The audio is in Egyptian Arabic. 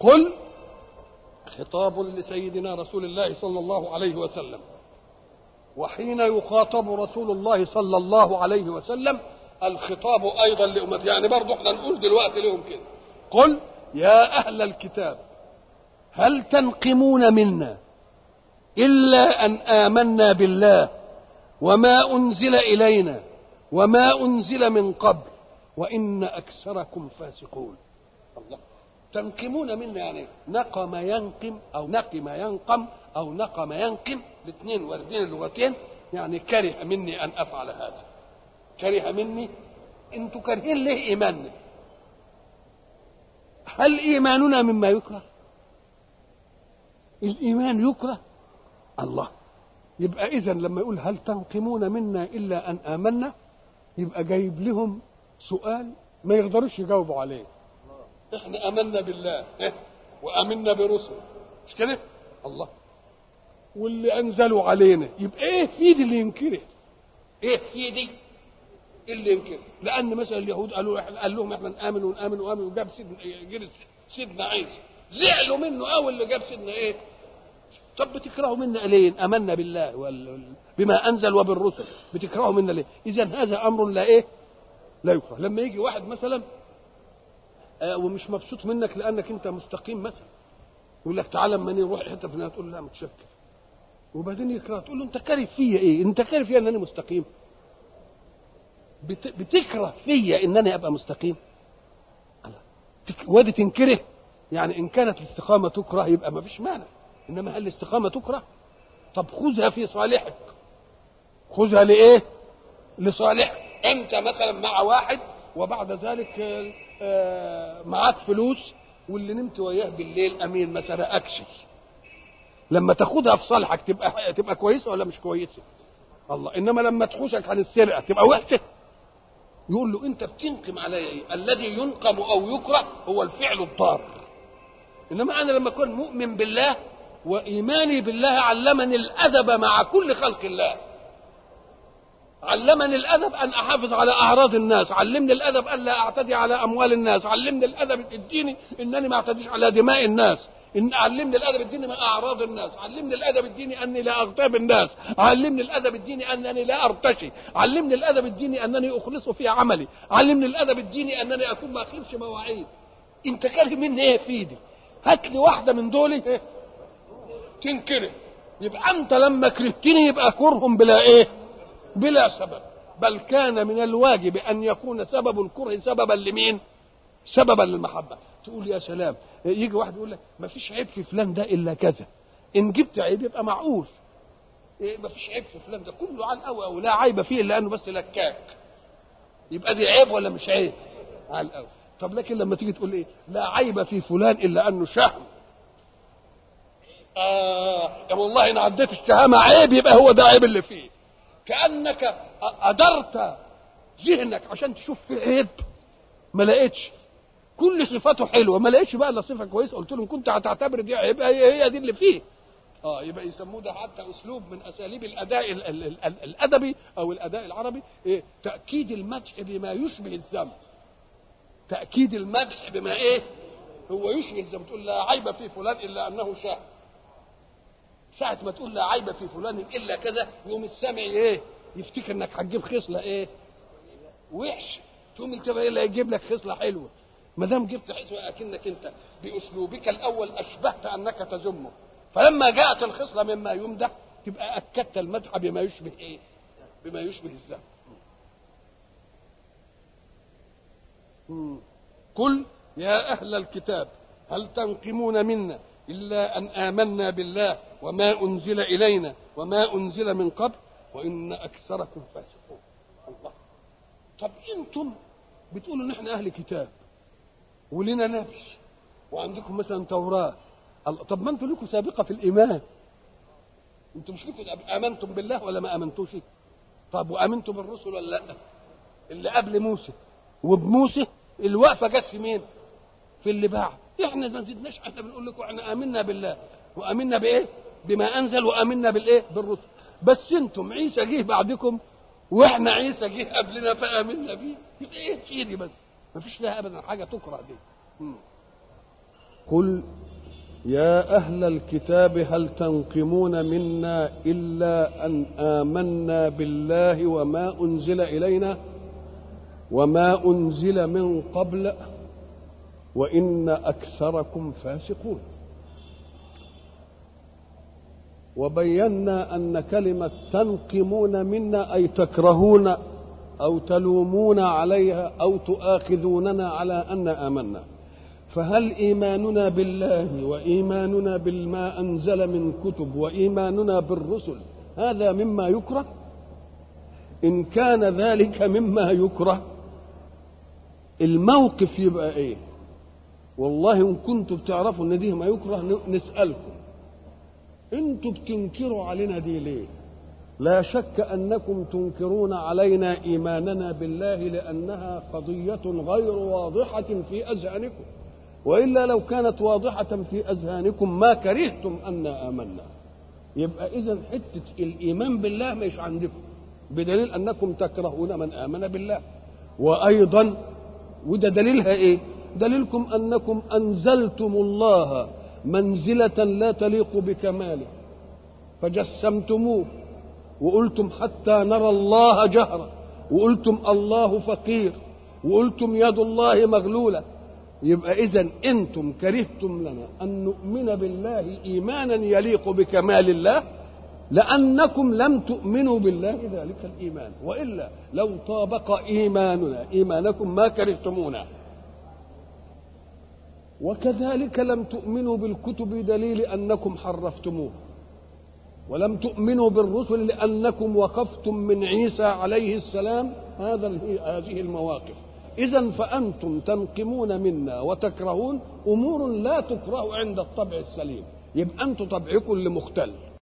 قل خطاب لسيدنا رسول الله صلى الله عليه وسلم وحين يخاطب رسول الله صلى الله عليه وسلم الخطاب ايضا لامته يعني برضه احنا نقول دلوقتي لهم كده قل يا اهل الكتاب هل تنقمون منا الا ان امنا بالله وما انزل الينا وما انزل من قبل وان اكثركم فاسقون الله تنقمون منا يعني نقم ينقم او نقم ينقم او نقم ينقم الاثنين واردين اللغتين يعني كره مني ان افعل هذا كره مني انتوا كارهين ليه ايماننا هل ايماننا مما يكره الايمان يكره الله يبقى اذا لما يقول هل تنقمون منا الا ان امنا يبقى جايب لهم سؤال ما يقدروش يجاوبوا عليه احنا امنا بالله إيه؟ وامنا برسل مش كده الله واللي انزلوا علينا يبقى ايه في ايدي اللي ينكره ايه في ايدي اللي ينكره لان مثلا اليهود قالوا قال لهم احنا نامن ونامن ونامن وجاب سيدنا جرس سيدنا عيسى زعلوا منه قوي اللي جاب سيدنا ايه طب بتكرهوا منا ليه امنا بالله وال... بما انزل وبالرسل بتكرهوا منا ليه اذا هذا امر لا ايه لا يكره لما يجي واحد مثلا آه ومش مبسوط منك لانك انت مستقيم مثلا يقول لك تعالى اما نروح حته فلانيه تقول له لا متشكر وبعدين يكره تقول له انت كاره فيا ايه انت كاره فيا ان انا مستقيم بت... بتكره فيا انني ابقى مستقيم تك... وادي تنكره يعني ان كانت الاستقامه تكره يبقى ما فيش مانع انما هل الاستقامه تكره طب خذها في صالحك خذها لايه لصالحك انت مثلا مع واحد وبعد ذلك معاك فلوس واللي نمت وياه بالليل امين ما سرقكش لما تاخدها في صالحك تبقى تبقى كويسه ولا مش كويسه الله انما لما تحوشك عن السرقه تبقى وحشه يقول له انت بتنقم علي ايه الذي ينقم او يكره هو الفعل الضار انما انا لما اكون مؤمن بالله وايماني بالله علمني الادب مع كل خلق الله علمني الادب ان احافظ على اعراض الناس علمني الادب ان لا اعتدي على اموال الناس علمني الادب الديني انني ما اعتديش على دماء الناس إن علمني الادب الديني من اعراض الناس علمني الادب الديني اني لا اغتاب الناس علمني الادب الديني انني لا ارتشي علمني الادب الديني انني اخلص في عملي علمني الادب الديني انني اكون ما اخلفش مواعيد انت كاره مني ايه في ايدي هات لي واحده من دول إيه؟ تنكره يبقى انت لما كرهتني يبقى كرهم بلا ايه بلا سبب بل كان من الواجب ان يكون سبب الكره سببا لمين سببا للمحبه تقول يا سلام يجي واحد يقول لك ما فيش عيب في فلان ده الا كذا ان جبت عيب يبقى معقول إيه ما فيش عيب في فلان ده كله على القوي او لا عيب فيه الا انه بس لكاك يبقى دي عيب ولا مش عيب على القوي طب لكن لما تيجي تقول ايه لا عيب في فلان الا انه شهم آه يا والله ان عديت الشهامه عيب يبقى هو ده عيب اللي فيه كانك ادرت ذهنك عشان تشوف فيه عيب ما لقيتش كل صفاته حلوه ما لقيتش بقى الا صفه كويسه قلت لهم كنت هتعتبر دي عيب هي, هي دي اللي فيه اه يبقى يسموه ده حتى اسلوب من اساليب الاداء ال ال ال ال الادبي او الاداء العربي إيه؟ تاكيد المدح بما يشبه الذم تاكيد المدح بما ايه هو يشبه الذم تقول لا عيب في فلان الا انه شاء ساعة ما تقول لا عيب في فلان الا كذا يوم السامع ايه يفتكر انك هتجيب خصله ايه وحش تقوم انت بقى اللي يجيب لك خصله حلوه ما دام جبت حسوة اكنك انت باسلوبك الاول اشبهت انك تذمه فلما جاءت الخصله مما يمدح تبقى اكدت المدح بما يشبه ايه بما يشبه الذم قل يا اهل الكتاب هل تنقمون منا الا ان امنا بالله وما انزل الينا وما انزل من قبل وان اكثركم فاسقون الله طب انتم بتقولوا ان احنا اهل كتاب ولنا نبي وعندكم مثلا توراه طب ما انتم لكم سابقه في الايمان انتم مش لكم امنتم بالله ولا ما امنتوش طب وامنتم بالرسل ولا لا اللي قبل موسى وبموسى الوقفه جت في مين في اللي بعد احنا ما زدناش احنا بنقول لكم احنا امنا بالله وامنا بايه بما انزل وامنا بالايه بالرسل بس انتم عيسى جه بعدكم واحنا عيسى جه قبلنا فامنا بيه يبقى ايه في دي بس ما فيش لها ابدا حاجه تكره دي مم. قل يا أهل الكتاب هل تنقمون منا إلا أن آمنا بالله وما أنزل إلينا وما أنزل من قبل وإن أكثركم فاسقون وبينا أن كلمة تنقمون منا أي تكرهون أو تلومون عليها أو تؤاخذوننا على أن آمنا فهل إيماننا بالله وإيماننا بما أنزل من كتب وإيماننا بالرسل هذا مما يكره إن كان ذلك مما يكره الموقف يبقى إيه والله إن كنتم بتعرفوا إن دي ما يكره نسألكم أنتم بتنكروا علينا دي ليه لا شك أنكم تنكرون علينا إيماننا بالله لأنها قضية غير واضحة في أذهانكم والا لو كانت واضحه في اذهانكم ما كرهتم انا امنا يبقى اذا حته الايمان بالله مش عندكم بدليل انكم تكرهون من امن بالله وايضا وده دليلها ايه دليلكم انكم انزلتم الله منزله لا تليق بكماله فجسمتموه وقلتم حتى نرى الله جهرا وقلتم الله فقير وقلتم يد الله مغلوله يبقى اذا انتم كرهتم لنا ان نؤمن بالله ايمانا يليق بكمال الله لانكم لم تؤمنوا بالله ذلك الايمان والا لو طابق ايماننا ايمانكم ما كرهتمونا وكذلك لم تؤمنوا بالكتب دليل انكم حرفتموه ولم تؤمنوا بالرسل لانكم وقفتم من عيسى عليه السلام هذا هذه المواقف إذا فأنتم تنقمون منا وتكرهون أمور لا تكره عند الطبع السليم يبقى أنتم طبعكم لمختل